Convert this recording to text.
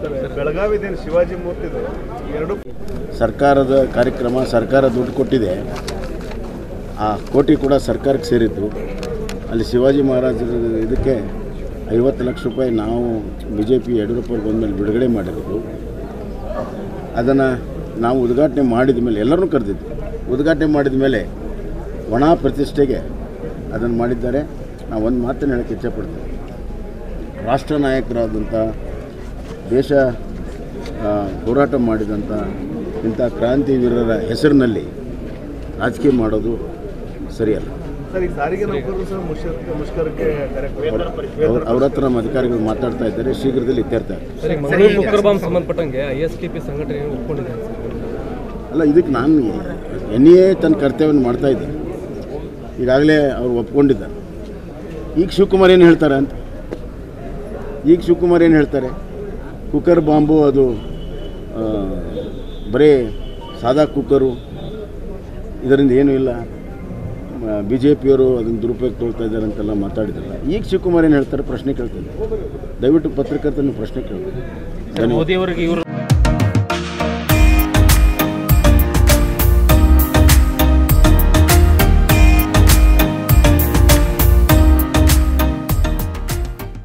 ಬೆಳಗಾವಿದೇನು ಶಿವಾಜಿ ಮೂರ್ತಿದು ಎರಡು ಸರ್ಕಾರದ ಕಾರ್ಯಕ್ರಮ ಸರ್ಕಾರ ದುಡ್ಡು ಕೊಟ್ಟಿದೆ ಆ ಕೋಟಿ ಕೂಡ ಸರ್ಕಾರಕ್ಕೆ ಸೇರಿದ್ದು ಅಲ್ಲಿ ಶಿವಾಜಿ ಮಹಾರಾಜರ ಇದಕ್ಕೆ ಐವತ್ತು ಲಕ್ಷ ರೂಪಾಯಿ ನಾವು ಬಿ ಜೆ ಪಿ ಯಡಿಯೂರಪ್ಪ ಬಂದಮೇಲೆ ಬಿಡುಗಡೆ ಮಾಡಿರೋದು ಅದನ್ನು ನಾವು ಉದ್ಘಾಟನೆ ಮಾಡಿದ ಮೇಲೆ ಎಲ್ಲರನ್ನೂ ಕರೆದಿದ್ದು ಉದ್ಘಾಟನೆ ಮಾಡಿದ ಮೇಲೆ ಒಣ ಪ್ರತಿಷ್ಠೆಗೆ ಅದನ್ನು ಮಾಡಿದ್ದಾರೆ ನಾವು ಒಂದು ಮಾತನ್ನು ಹೇಳಕ್ಕೆ ಇಚ್ಛೆಪಡ್ತೇವೆ ರಾಷ್ಟ್ರ ನಾಯಕರಾದಂಥ ದೇಶ ಆ, ಹೋರಾಟ ಮಾಡಿದಂಥ ಇಂಥ ಕ್ರಾಂತಿವೀರರ ಹೆಸರಿನಲ್ಲಿ ರಾಜಕೀಯ ಮಾಡೋದು ಸರಿಯಲ್ಲ ಸರ್ ಈ ಸಾರಿಗೆ ನೌಕರರು ಸಹ ಮುಷ್ಕರ ಮುಷ್ಕರಕ್ಕೆ ಕರೆ ಕೊಟ್ಟಿದ್ದಾರೆ. ಅವ್ರ ಅವ್ರ ಹತ್ರ ನಮ್ಮ ಅಧಿಕಾರಿಗಳು ಮಾತಾಡ್ತಾ ಇದ್ದಾರೆ ಶೀಘ್ರದಲ್ಲಿ ಇತ್ಯರ್ಥ ಆಗ್ತದೆ. ಸರಿ ಮಂಗಳೂರು ಕುಕ್ಕರ್ ಬಾಂಬ್ ಸಂಬಂಧಪಟ್ಟಂಗೆ ಐ ಎಸ್ ಕೆ ಪಿ ಸಂಘಟನೆ ಒಪ್ಕೊಂಡಿದೆ ಅಲ್ಲ ಇದಕ್ಕೆ ನಾನು ಎನ್ ಎ ತನ್ನ ಕರ್ತವ್ಯವನ್ನು ಮಾಡ್ತಾ ಇದ್ದೆ ಈಗಾಗಲೇ ಅವ್ರು ಒಪ್ಕೊಂಡಿದ್ದಾರೆ ಈಗ ಶಿವಕುಮಾರ್ ಏನು ಹೇಳ್ತಾರೆ ಅಂತ ಈಗ ಶಿವಕುಮಾರ್ ಏನು ಹೇಳ್ತಾರೆ ಕುಕ್ಕರ್ ಬಾಂಬು ಅದು ಆ, ಬರೀ ಸಾದಾ ಕುಕ್ಕರು ಇದರಿಂದ ಏನೂ ಇಲ್ಲ ಬಿ ಜೆ ಪಿಯವರು ಅದನ್ನು ದುರುಪಯೋಗ ತೊಳ್ತಾ ಇದ್ದಾರೆ ಅಂತೆಲ್ಲ ಮಾತಾಡಿದ್ರಲ್ಲ ಈಗ ಶಿವಕುಮಾರ್ ಏನು ಹೇಳ್ತಾರೆ ಪ್ರಶ್ನೆ ಕೇಳ್ತಾರೆ ದಯವಿಟ್ಟು ಪತ್ರಕರ್ತನ ಪ್ರಶ್ನೆ ಕೇಳ್ತಾರೆ ಧನ್ಯವಾದ ಮೋದಿಯವರಿಗೆ ಇವರು